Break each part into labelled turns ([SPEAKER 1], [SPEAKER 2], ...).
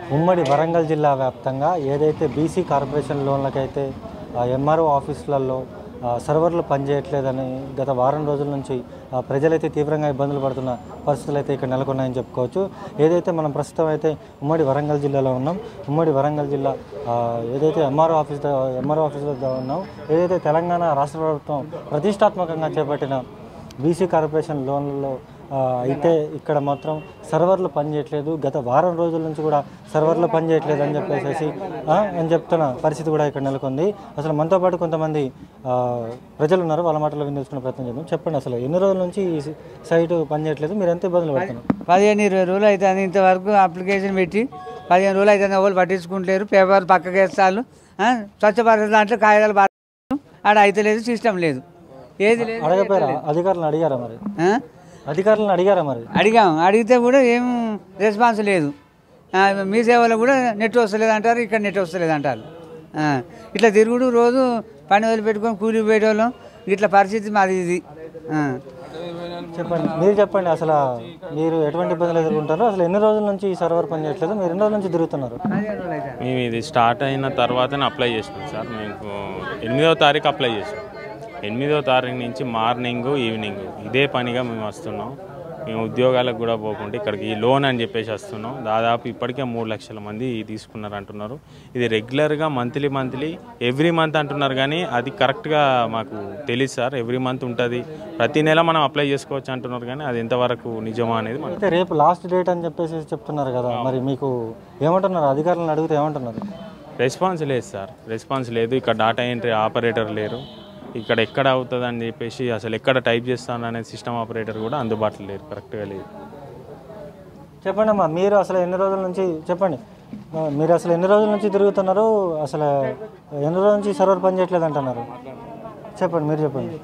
[SPEAKER 1] ఉమ్మడి వరంగల్ జిల్లా వ్యాప్తంగా ఏదైతే బీసీ కార్పొరేషన్ లోన్లకైతే ఎంఆర్ఓ ఆఫీసులలో ఆ, సర్వర్లు పనిచేయట్లేదని గత వారం రోజుల నుంచి ఆ, ప్రజలైతే తీవ్రంగా ఇబ్బందులు పడుతున్న పరిస్థితులు అయితే ఇక్కడ నెలకొన్నాయని చెప్పుకోవచ్చు ఏదైతే మనం ప్రస్తుతం అయితే ఉమ్మడి వరంగల్ జిల్లాలో ఉన్నాం ఉమ్మడి వరంగల్ జిల్లా ఆ, ఏదైతే ఎంఆర్ఓ ఆఫీస్ ద- ఎంఆర్ఓ ఆఫీస్ వద్ద ఉన్నాం ఏదైతే తెలంగాణ రాష్ట్ర ప్రభుత్వం ప్రతిష్టాత్మకంగా చేపట్టిన బీసీ కార్పొరేషన్ లోన్లలో ఆ, అయితే ఇక్కడ మాత్రం సర్వర్లు పనిచేయట్లేదు గత వారం రోజుల నుంచి కూడా సర్వర్లు పనిచేయట్లేదు అని చెప్పేసి ఆ, అని చెప్తున్న పరిస్థితి కూడా ఇక్కడ నెలకొంది అసలు మనతో పాటు కొంతమంది ఆ, ప్రజలు ఉన్నారు వాళ్ళ మాటలు వినియోగించుకునే ప్రయత్నం చేద్దాం చెప్పండి అసలు ఎన్ని రోజుల నుంచి ఈ సైట్ పనిచేయట్లేదు మీరు ఎంత ఇబ్బందులు పడుతున్నారు
[SPEAKER 2] పదిహేను ఇరవై రోజులు అవుతుంది ఇంతవరకు అప్లికేషన్ పెట్టి పదిహేను రోజులు అవుతుంది ఎవరు పట్టించుకుంటలేరు పేపర్ పక్కకి వేస్తారు ఆ, స్వచ్ఛ భారత్ దాంట్లో కాగితాలు బాగా ఆడ అయితే లేదు సిస్టమ్ లేదు ఏది లేదు
[SPEAKER 1] అడగపోయారా అధికారులను అడిగారా మరి
[SPEAKER 2] ఆ?
[SPEAKER 1] అధికారులను అడిగారా మరి
[SPEAKER 2] అడిగాం అడిగితే కూడా ఏం రెస్పాన్స్ లేదు ఆ, మీ సేవలో కూడా నెట్ వస్తలేదు అంటారు ఇక్కడ నెట్ వస్తలేదు అంటారు ఆ, ఇట్లా తిరుగుడు రోజు పని వదిలిపెట్టుకొని కూలి పోయేటోళ్ళం ఇట్లా పరిస్థితి మాది ఇది ఆ.
[SPEAKER 1] చెప్పండి మీరు చెప్పండి అసలు మీరు ఎటువంటి ఇబ్బందులు ఎదుర్కొంటారో అసలు ఎన్ని రోజుల నుంచి ఈ సర్వర్ పనిచేయట్లేదు మీరు ఎన్ని రోజుల నుంచి తిరుగుతున్నారు
[SPEAKER 2] పదిహేను రోజులు అవుతుంది.
[SPEAKER 3] మేము ఇది స్టార్ట్ అయిన తర్వాతనే అప్లై చేసినాం సార్ మేము ఎనిమిదవ తారీఖు అప్లై చేసాం ఎనిమిదవ తారీఖు నుంచి మార్నింగ్ ఈవినింగ్ ఇదే పనిగా మేము వస్తున్నాం మేము ఉద్యోగాలకు కూడా పోకుండా ఇక్కడికి ఈ లోన్ అని చెప్పేసి వస్తున్నాం దాదాపు ఇప్పటికే మూడు లక్షల మంది తీసుకున్నారు అంటున్నారు ఇది రెగ్యులర్గా మంత్లీ మంత్లీ ఎవ్రీ మంత్ అంటున్నారు కానీ అది కరెక్ట్గా మాకు తెలియదు సార్ ఎవ్రీ మంత్ ఉంటుంది ప్రతి నెల మనం అప్లై చేసుకోవచ్చు అంటున్నారు కానీ అది ఎంతవరకు నిజమా అనేది మనకు
[SPEAKER 1] అయితే రేపు లాస్ట్ డేట్ అని చెప్పేసి చెప్తున్నారు కదా మరి మీకు ఏమంటున్నారు అధికారులను అడిగితే ఏమంటున్నారు
[SPEAKER 3] రెస్పాన్స్ లేదు సార్ రెస్పాన్స్ లేదు ఇక్కడ డాటా ఎంట్రీ ఆపరేటర్ లేరు ఇక్కడ ఎక్కడ అవుతుంది అని చెప్పేసి అసలు ఎక్కడ టైప్ చేస్తాను అనే సిస్టమ్ ఆపరేటర్ కూడా అందుబాటులో లేరు కరెక్ట్గా లేదు
[SPEAKER 1] చెప్పండి అమ్మా మీరు అసలు ఎన్ని రోజుల నుంచి చెప్పండి ఆ, మీరు అసలు ఎన్ని రోజుల నుంచి తిరుగుతున్నారు అసలు ఎన్ని రోజుల నుంచి సర్వర్ పని చేయట్లేదు అంటున్నారు చెప్పండి మీరు చెప్పండి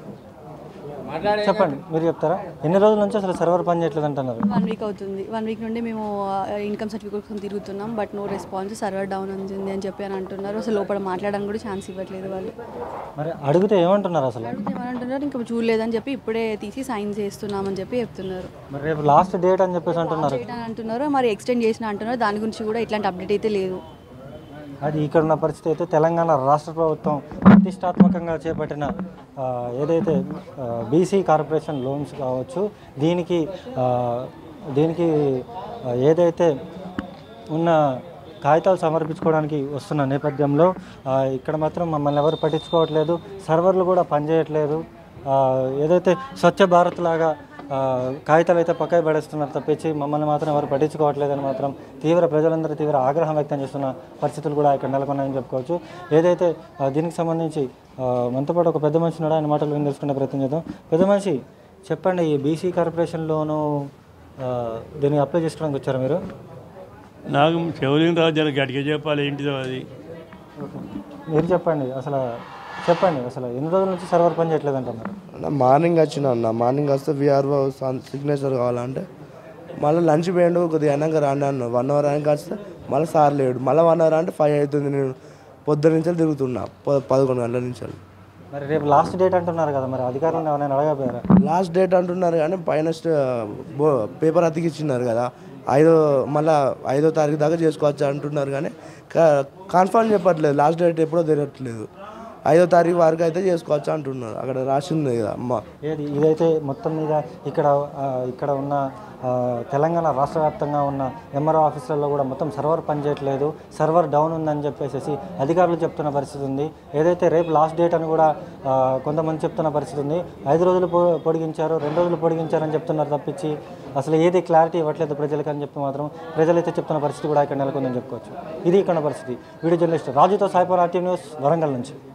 [SPEAKER 1] చెప్పండి మీరు చెప్తారా ఎన్ని రోజుల నుంచి అసలు సర్వర్ పని చేయట్లేదు అంటున్నారు
[SPEAKER 4] వన్ వీక్ అవుతుంది వన్ వీక్ నుండి మేము ఇన్కమ్ సర్టిఫికేట్ కోసం తిరుగుతున్నాం but no response server down ఉంది అని చెప్పి అని అంటున్నారు అసలు లోపల మాట్లాడడానికి కూడా ఛాన్స్ ఇవ్వట్లేదు వాళ్ళు
[SPEAKER 1] మరి అడిగితే ఏమంటున్నారు అసలు
[SPEAKER 4] అడిగితే ఏమని అంటున్నారు ఇంకా చూడలేదని చెప్పి ఇప్పుడే తీసి సైన్ చేస్తున్నామని చెప్పి చెప్తున్నారు
[SPEAKER 1] మరి రేపు లాస్ట్ డేట్ అని చెప్పేసి అంటున్నారు
[SPEAKER 4] చేయడం అంటున్నారు మరి ఎక్స్టెండ్ చేసిన అంటున్నారు దాని గురించి కూడా ఇట్లాంటి అప్డేట్ అయితే లేదు
[SPEAKER 1] అది ఇక్కడ ఉన్న పరిస్థితి అయితే తెలంగాణ రాష్ట్ర ప్రభుత్వం ప్రతిష్టాత్మకంగా చేపట్టిన ఆ, ఏదైతే బీసీ కార్పొరేషన్ లోన్స్ కావచ్చు దీనికి ఆ, దీనికి ఆ, ఏదైతే ఉన్న కాగితాలు సమర్పించుకోవడానికి వస్తున్న నేపథ్యంలో ఆ, ఇక్కడ మాత్రం మమ్మల్ని ఎవరు పట్టించుకోవట్లేదు సర్వర్లు కూడా పనిచేయట్లేదు ఆ, ఏదైతే స్వచ్ఛ భారత్ లాగా ఆ, కాగితాలు అయితే పక్కన పడేస్తున్నారు తప్పించి మమ్మల్ని మాత్రం ఎవరు పట్టించుకోవట్లేదని మాత్రం తీవ్ర ప్రజలందరూ తీవ్ర ఆగ్రహం వ్యక్తం చేస్తున్న పరిస్థితులు కూడా ఇక్కడ నెలకొన్నాయని చెప్పుకోవచ్చు ఏదైతే ఆ, దీనికి సంబంధించి ఆ, మనతో పాటు ఒక పెద్ద మనిషి ఉన్నాడు ఆయన మాటలు విని తెలుసుకునే ప్రయత్నం చేద్దాం పెద్ద మనిషి చెప్పండి ఈ బీసీ కార్పొరేషన్లోను ఆ, దీన్ని అప్లై చేసుకోవడానికి వచ్చారా మీరు
[SPEAKER 5] నాకు చెవులింగ్ రావు జర గట్టిగా చెప్పాలి ఏంటిదో అది
[SPEAKER 1] ఓకే మీరు చెప్పండి అసలు చెప్పండి అసలు ఎన్ని రోజుల నుంచి సర్వర్ పని చేయట్లేదు అంటున్నారు
[SPEAKER 6] అన్న మార్నింగ్ వచ్చిన అన్న మార్నింగ్ వస్తే విఆర్ఓ సిగ్నేచర్ కావాలంటే మళ్ళీ లంచ్ పోయిండు కొద్దిగా అయినాక రాండి అన్న వన్ అవర్ అయినాక వస్తే మళ్ళీ సార్ లేడు మళ్ళీ వన్ అవర్ అంటే ఫైవ్ అవుతుంది నేను పొద్దున్న నుంచి తిరుగుతున్నా ప- పదకొండు గంటల నుంచి
[SPEAKER 1] మరి రేపు లాస్ట్ డేట్ అంటున్నారు కదా మరి అధికారులను ఎవరైనా అడగపోయారా
[SPEAKER 6] లాస్ట్ డేట్ అంటున్నారు కానీ పైన స్ట- బో పేపర్ అతికిచ్చినారు కదా ఐదో మళ్ళీ ఐదో తారీఖు దాకా చేసుకోవచ్చు అంటున్నారు కానీ కన్ఫర్మ్ చెప్పట్లేదు లాస్ట్ డేట్ ఎప్పుడో తెలియట్లేదు ఐదో తారీఖు వరకు అయితే చేసుకోవచ్చు అంటున్నారు అక్కడ రాసింది కదా అమ్మ
[SPEAKER 1] ఏది ఇదైతే మొత్తం మీద ఇక్కడ ఆ, ఇక్కడ ఉన్న ఆ, తెలంగాణ రాష్ట్ర వ్యాప్తంగా ఉన్న ఎంఆర్ఓ ఆఫీసులలో కూడా మొత్తం సర్వర్ పనిచేయట్లేదు సర్వర్ డౌన్ ఉందని చెప్పేసి అధికారులు చెప్తున్న పరిస్థితి ఉంది ఏదైతే రేపు లాస్ట్ డేట్ అని కూడా ఆ, కొంతమంది చెప్తున్న పరిస్థితి ఉంది ఐదు రోజులు పొ- పొడిగించారు రెండు రోజులు పొడిగించారని చెప్తున్నారు తప్పించి అసలు ఏది క్లారిటీ ఇవ్వట్లేదు ప్రజలకు అని చెప్పి మాత్రం ప్రజలైతే చెప్తున్న పరిస్థితి కూడా ఇక్కడ నెలకొందని చెప్పుకోవచ్చు ఇది ఇక్కడ ఉన్న పరిస్థితి వీడియో జర్నలిస్ట్ రాజుతో సాయిపర్ ఆర్టీ న్యూస్ వరంగల్ నుంచి